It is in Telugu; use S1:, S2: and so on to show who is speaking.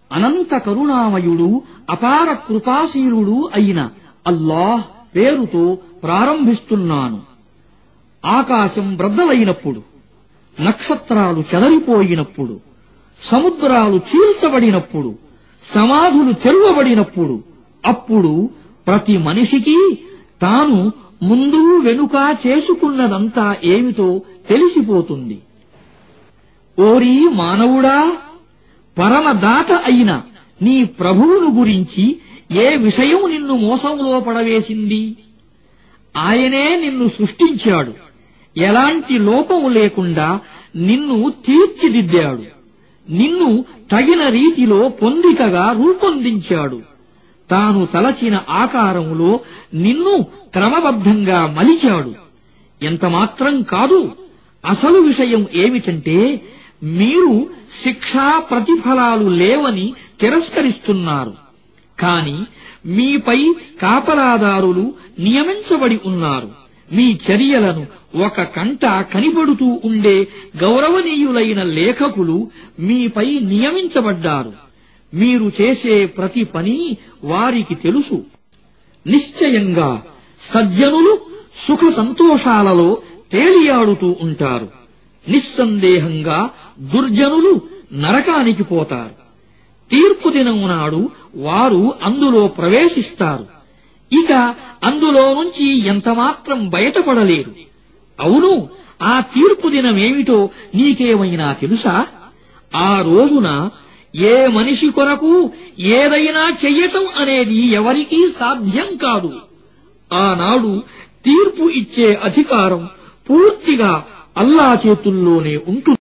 S1: అనంత కరుణామయుడు అపార కృపాశీలుడు అయిన అల్లాహ్ పేరుతో ప్రారంభిస్తున్నాను ఆకాశం బ్రద్దలైనప్పుడు నక్షత్రాలు చెదరిపోయినప్పుడు సముద్రాలు చీల్చబడినప్పుడు సమాధులు తెరువబడినప్పుడు అప్పుడు ప్రతి మనిషికి తాను ముందు వెనుక చేసుకున్నదంతా ఏమిటో తెలిసిపోతుంది ఓరి మానవుడా పరమదాత అయిన నీ ప్రభువును గురించి ఏ విషయం నిన్ను మోసంలో పడవేసింది ఆయనే నిన్ను సృష్టించాడు ఎలాంటి లోపము లేకుండా నిన్ను తీర్చిదిద్దాడు నిన్ను తగిన రీతిలో పొందికగా రూపొందించాడు తాను తలచిన ఆకారములో నిన్ను క్రమబద్ధంగా మలిచాడు ఎంతమాత్రం కాదు అసలు విషయం ఏమిటంటే మీరు శిక్షా ప్రతిఫలాలు లేవని తిరస్కరిస్తున్నారు కాని మీపై కాపలాదారులు నియమించబడి ఉన్నారు మీ చర్యలను ఒక కంట కనిపడుతూ ఉండే గౌరవనీయులైన లేఖకులు మీపై నియమించబడ్డారు మీరు చేసే ప్రతి పని వారికి తెలుసు నిశ్చయంగా సజ్జనులు సుఖ సంతోషాలలో తేలియాడుతూ ఉంటారు నిస్సందేహంగా దుర్జనులు నరకానికి పోతారు తీర్పు దినం నాడు వారు అందులో ప్రవేశిస్తారు ఇక అందులో నుంచి ఎంతమాత్రం బయటపడలేరు అవును ఆ తీర్పు దినమేమిటో నీకేమైనా తెలుసా ఆ రోజున ఏ మనిషి కొరకు ఏదైనా చెయ్యటం అనేది ఎవరికీ సాధ్యం కాదు ఆనాడు తీర్పు ఇచ్చే అధికారం పూర్తిగా అల్లా చేతుల్లోనే ఉంటుంది